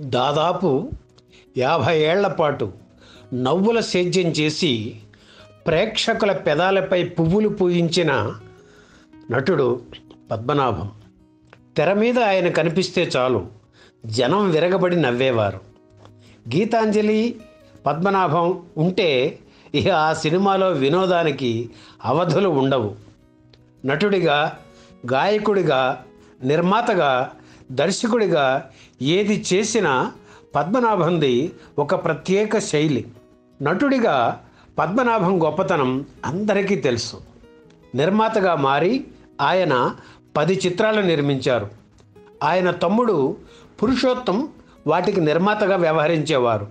దాదాపు యాభై ఏళ్ల పాటు నవ్వుల సేద్యం చేసి ప్రేక్షకుల పెదాలపై పువ్వులు పూయించిన నటుడు పద్మనాభం తెర మీద ఆయన కనిపిస్తే చాలు జనం విరగబడి నవ్వేవారు గీతాంజలి పద్మనాభం ఉంటే ఇక ఆ సినిమాలో వినోదానికి అవధులు ఉండవు నటుడిగా గాయకుడిగా నిర్మాతగా దర్శకుడిగా ఏది చేసినా పద్మనాభంది ఒక ప్రత్యేక శైలి నటుడిగా పద్మనాభం గొప్పతనం అందరికీ తెలుసు నిర్మాతగా మారి ఆయన పది చిత్రాలు నిర్మించారు ఆయన తమ్ముడు పురుషోత్తం వాటికి నిర్మాతగా వ్యవహరించేవారు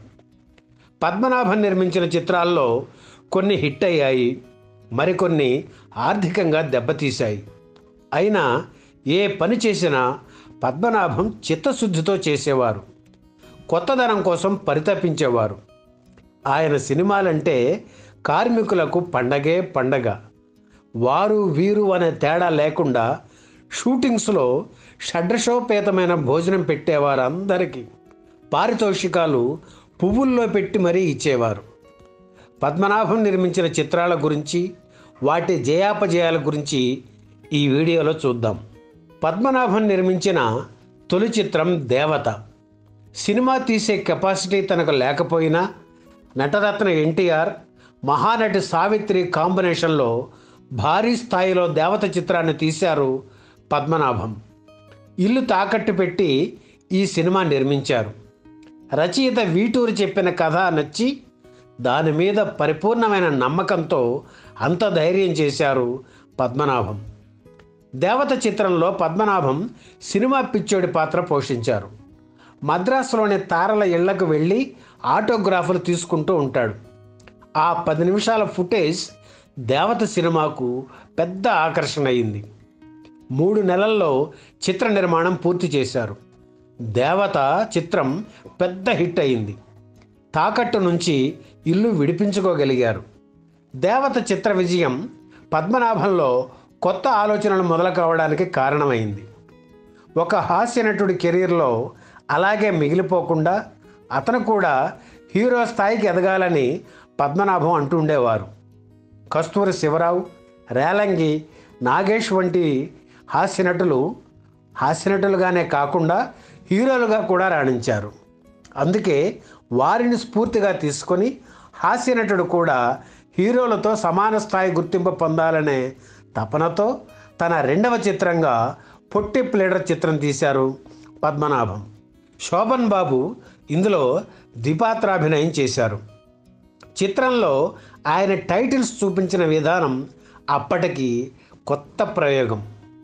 పద్మనాభం నిర్మించిన చిత్రాల్లో కొన్ని హిట్ అయ్యాయి మరికొన్ని ఆర్థికంగా దెబ్బతీశాయి అయినా ఏ పని చేసినా పద్మనాభం చిత్తశుద్ధితో చేసేవారు కొత్తదనం కోసం పరితపించేవారు ఆయన సినిమాలంటే కార్మికులకు పండగే పండగ వారు వీరు అనే తేడా లేకుండా షూటింగ్స్లో షడ్రశోపేతమైన భోజనం పెట్టేవారు అందరికీ పారితోషికాలు పువ్వుల్లో పెట్టి మరీ ఇచ్చేవారు పద్మనాభం నిర్మించిన చిత్రాల గురించి వాటి జయాపజయాల గురించి ఈ వీడియోలో చూద్దాం పద్మనాభం నిర్మించిన తొలి చిత్రం దేవత సినిమా తీసే కెపాసిటీ తనకు లేకపోయినా నటరత్న ఎన్టీఆర్ మహానటి సావిత్రి కాంబినేషన్లో భారీ స్థాయిలో దేవత చిత్రాన్ని తీశారు పద్మనాభం ఇల్లు తాకట్టు పెట్టి ఈ సినిమా నిర్మించారు రచయిత వీటూరు చెప్పిన కథ నచ్చి దాని మీద పరిపూర్ణమైన నమ్మకంతో అంత ధైర్యం చేశారు పద్మనాభం దేవత చిత్రంలో పద్మనాభం సినిమా పిచ్చోడి పాత్ర పోషించారు మద్రాసులోని తారల ఇళ్లకు వెళ్ళి ఆటోగ్రాఫ్లు తీసుకుంటూ ఉంటాడు ఆ పది నిమిషాల ఫుటేజ్ దేవత సినిమాకు పెద్ద ఆకర్షణ అయింది మూడు నెలల్లో చిత్ర నిర్మాణం పూర్తి చేశారు దేవత చిత్రం పెద్ద హిట్ అయింది తాకట్టు నుంచి ఇల్లు విడిపించుకోగలిగారు దేవత చిత్ర విజయం పద్మనాభంలో కొత్త ఆలోచనలు మొదలు కావడానికి కారణమైంది ఒక హాస్య నటుడి కెరీర్లో అలాగే మిగిలిపోకుండా అతను కూడా హీరో స్థాయికి ఎదగాలని పద్మనాభం అంటుండేవారు కస్తూరి శివరావు రేలంగి నాగేష్ వంటి హాస్యనటులు హాస్యనటులుగానే కాకుండా హీరోలుగా కూడా రాణించారు అందుకే వారిని స్ఫూర్తిగా తీసుకొని హాస్యనటుడు కూడా హీరోలతో సమాన స్థాయి గుర్తింపు పొందాలనే తపనతో తన రెండవ చిత్రంగా పొట్టి ప్లేడర్ చిత్రం తీశారు పద్మనాభం శోభన్ బాబు ఇందులో ద్విపాత్రాభినయం చేశారు చిత్రంలో ఆయన టైటిల్స్ చూపించిన విధానం అప్పటికి కొత్త ప్రయోగం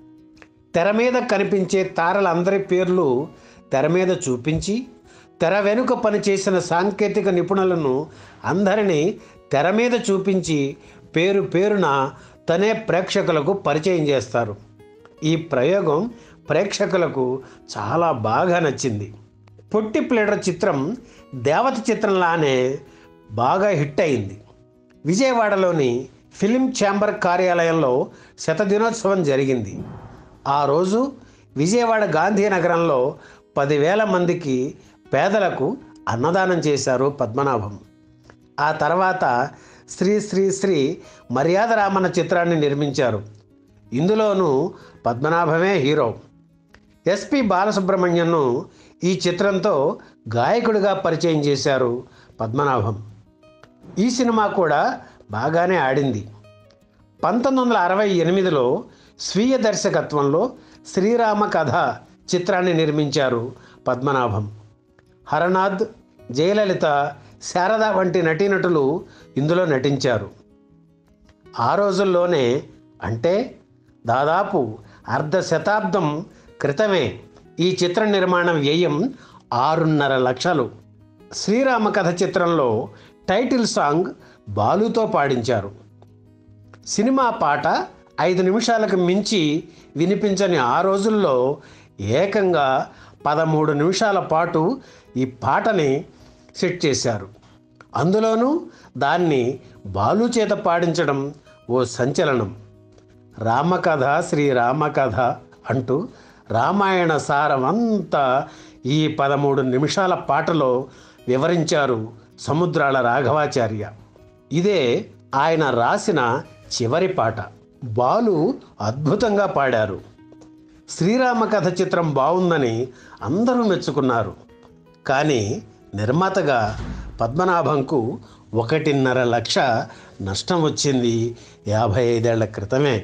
తెర మీద కనిపించే తారలందరి పేర్లు తెర మీద చూపించి తెర వెనుక పనిచేసిన సాంకేతిక నిపుణులను అందరినీ తెర మీద చూపించి పేరు పేరున తనే ప్రేక్షకులకు పరిచయం చేస్తారు ఈ ప్రయోగం ప్రేక్షకులకు చాలా బాగా నచ్చింది పొట్టి ప్లేడర్ చిత్రం దేవత చిత్రంలానే బాగా హిట్ అయింది విజయవాడలోని ఫిలిం ఛాంబర్ కార్యాలయంలో శతదినోత్సవం జరిగింది ఆ రోజు విజయవాడ గాంధీనగరంలో పదివేల మందికి పేదలకు అన్నదానం చేశారు పద్మనాభం ఆ తర్వాత శ్రీ శ్రీ శ్రీ మర్యాద రామన్న చిత్రాన్ని నిర్మించారు ఇందులోనూ పద్మనాభమే హీరో ఎస్పి బాలసుబ్రహ్మణ్యంను ఈ చిత్రంతో గాయకుడిగా పరిచయం చేశారు పద్మనాభం ఈ సినిమా కూడా బాగానే ఆడింది పంతొమ్మిది వందల అరవై ఎనిమిదిలో స్వీయ దర్శకత్వంలో శ్రీరామ కథ చిత్రాన్ని నిర్మించారు పద్మనాభం హరనాథ్ జయలలిత శారద వంటి నటీనటులు ఇందులో నటించారు ఆ రోజుల్లోనే అంటే దాదాపు అర్ధ శతాబ్దం క్రితమే ఈ చిత్ర నిర్మాణ వ్యయం ఆరున్నర లక్షలు శ్రీరామ కథ చిత్రంలో టైటిల్ సాంగ్ బాలుతో పాడించారు సినిమా పాట ఐదు నిమిషాలకు మించి వినిపించని ఆ రోజుల్లో ఏకంగా పదమూడు నిమిషాల పాటు ఈ పాటని సెట్ చేశారు అందులోనూ దాన్ని బాలు చేత పాడించడం ఓ సంచలనం రామకథ శ్రీరామకథ అంటూ రామాయణ సారం అంతా ఈ పదమూడు నిమిషాల పాటలో వివరించారు సముద్రాల రాఘవాచార్య ఇదే ఆయన రాసిన చివరి పాట బాలు అద్భుతంగా పాడారు శ్రీరామ కథ చిత్రం బాగుందని అందరూ మెచ్చుకున్నారు కానీ నిర్మాతగా పద్మనాభంకు ఒకటిన్నర లక్ష నష్టం వచ్చింది యాభై ఐదేళ్ల క్రితమే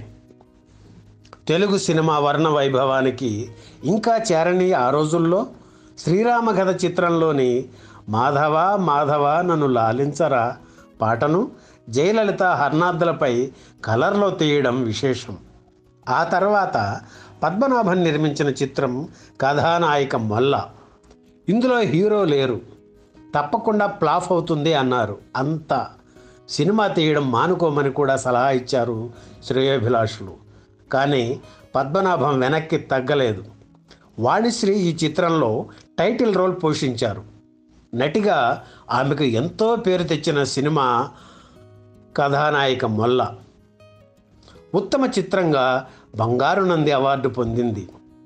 తెలుగు సినిమా వర్ణ వైభవానికి ఇంకా చేరని ఆ రోజుల్లో శ్రీరామ కథ చిత్రంలోని మాధవ మాధవ నన్ను లాలించరా పాటను జయలలిత హర్నాథ్లపై కలర్లో తీయడం విశేషం ఆ తర్వాత పద్మనాభన్ నిర్మించిన చిత్రం కథానాయక మొల్ల ఇందులో హీరో లేరు తప్పకుండా ప్లాఫ్ అవుతుంది అన్నారు అంత సినిమా తీయడం మానుకోమని కూడా సలహా ఇచ్చారు శ్రేయోభిలాషులు కానీ పద్మనాభం వెనక్కి తగ్గలేదు వాణిశ్రీ ఈ చిత్రంలో టైటిల్ రోల్ పోషించారు నటిగా ఆమెకు ఎంతో పేరు తెచ్చిన సినిమా కథానాయిక మొల్ల ఉత్తమ చిత్రంగా బంగారు నంది అవార్డు పొందింది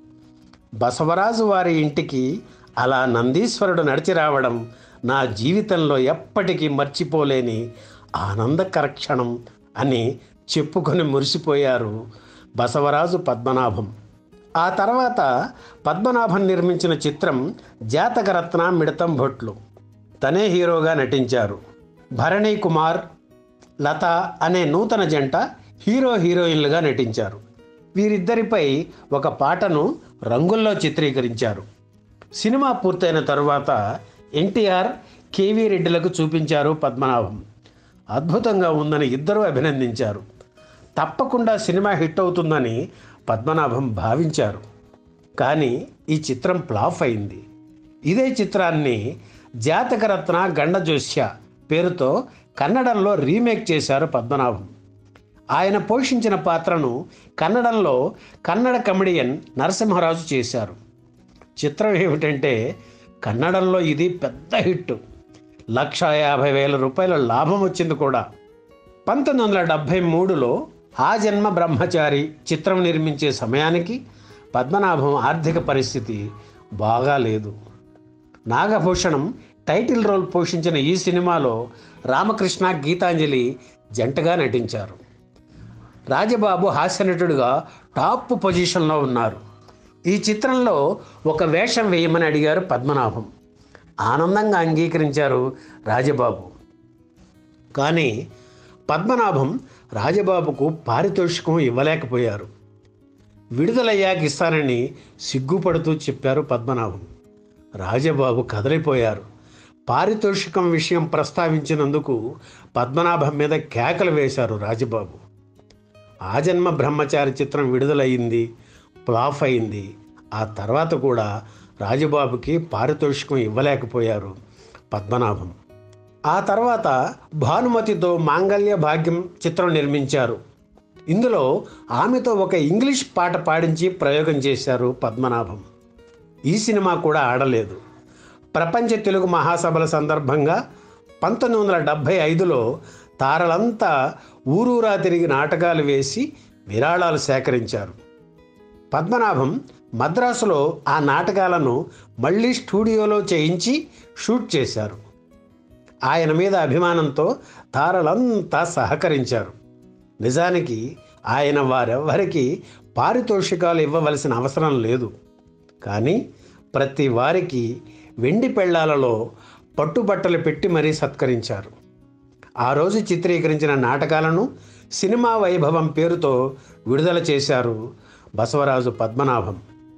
బసవరాజు వారి ఇంటికి అలా నందీశ్వరుడు నడిచి రావడం నా జీవితంలో ఎప్పటికీ మర్చిపోలేని ఆనందకర క్షణం అని చెప్పుకొని మురిసిపోయారు బసవరాజు పద్మనాభం ఆ తర్వాత పద్మనాభం నిర్మించిన చిత్రం జాతకరత్న మిడతం భొట్లు తనే హీరోగా నటించారు భరణి కుమార్ లత అనే నూతన జంట హీరో హీరోయిన్లుగా నటించారు వీరిద్దరిపై ఒక పాటను రంగుల్లో చిత్రీకరించారు సినిమా పూర్తయిన తరువాత ఎన్టీఆర్ కేవీ రెడ్డిలకు చూపించారు పద్మనాభం అద్భుతంగా ఉందని ఇద్దరూ అభినందించారు తప్పకుండా సినిమా హిట్ అవుతుందని పద్మనాభం భావించారు కానీ ఈ చిత్రం ఫ్లాప్ అయింది ఇదే చిత్రాన్ని జాతకరత్న గండజోస్య పేరుతో కన్నడంలో రీమేక్ చేశారు పద్మనాభం ఆయన పోషించిన పాత్రను కన్నడంలో కన్నడ కమెడియన్ నరసింహరాజు చేశారు చిత్రం ఏమిటంటే కన్నడంలో ఇది పెద్ద హిట్ లక్ష యాభై వేల రూపాయల లాభం వచ్చింది కూడా పంతొమ్మిది వందల డెబ్భై మూడులో ఆ జన్మ బ్రహ్మచారి చిత్రం నిర్మించే సమయానికి పద్మనాభం ఆర్థిక పరిస్థితి బాగా లేదు నాగభూషణం టైటిల్ రోల్ పోషించిన ఈ సినిమాలో రామకృష్ణ గీతాంజలి జంటగా నటించారు రాజబాబు హాస్యనటుడుగా టాప్ పొజిషన్లో ఉన్నారు ఈ చిత్రంలో ఒక వేషం వేయమని అడిగారు పద్మనాభం ఆనందంగా అంగీకరించారు రాజబాబు కానీ పద్మనాభం రాజబాబుకు పారితోషికం ఇవ్వలేకపోయారు విడుదలయ్యాక ఇస్తానని సిగ్గుపడుతూ చెప్పారు పద్మనాభం రాజబాబు కదలిపోయారు పారితోషికం విషయం ప్రస్తావించినందుకు పద్మనాభం మీద కేకలు వేశారు రాజబాబు ఆ జన్మ బ్రహ్మచారి చిత్రం విడుదలయ్యింది ఫ్లాప్ అయింది ఆ తర్వాత కూడా రాజబాబుకి పారితోషికం ఇవ్వలేకపోయారు పద్మనాభం ఆ తర్వాత భానుమతితో మాంగళ్య భాగ్యం చిత్రం నిర్మించారు ఇందులో ఆమెతో ఒక ఇంగ్లీష్ పాట పాడించి ప్రయోగం చేశారు పద్మనాభం ఈ సినిమా కూడా ఆడలేదు ప్రపంచ తెలుగు మహాసభల సందర్భంగా పంతొమ్మిది వందల డెబ్భై ఐదులో తారలంతా ఊరూరా తిరిగి నాటకాలు వేసి విరాళాలు సేకరించారు పద్మనాభం మద్రాసులో ఆ నాటకాలను మళ్ళీ స్టూడియోలో చేయించి షూట్ చేశారు ఆయన మీద అభిమానంతో తారలంతా సహకరించారు నిజానికి ఆయన వారెవ్వరికీ పారితోషికాలు ఇవ్వవలసిన అవసరం లేదు కానీ ప్రతి వారికి వెండి పెళ్ళాలలో పట్టుబట్టలు పెట్టి మరీ సత్కరించారు ఆ రోజు చిత్రీకరించిన నాటకాలను సినిమా వైభవం పేరుతో విడుదల చేశారు బసవరాజు పద్మనాభం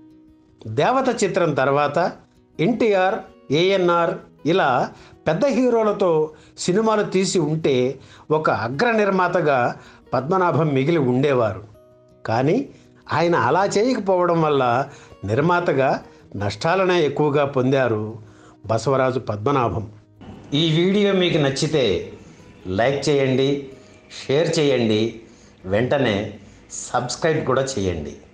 దేవత చిత్రం తర్వాత ఎన్టీఆర్ ఏఎన్ఆర్ ఇలా పెద్ద హీరోలతో సినిమాలు తీసి ఉంటే ఒక అగ్ర నిర్మాతగా పద్మనాభం మిగిలి ఉండేవారు కానీ ఆయన అలా చేయకపోవడం వల్ల నిర్మాతగా నష్టాలనే ఎక్కువగా పొందారు బసవరాజు పద్మనాభం ఈ వీడియో మీకు నచ్చితే లైక్ చేయండి షేర్ చేయండి వెంటనే సబ్స్క్రైబ్ కూడా చేయండి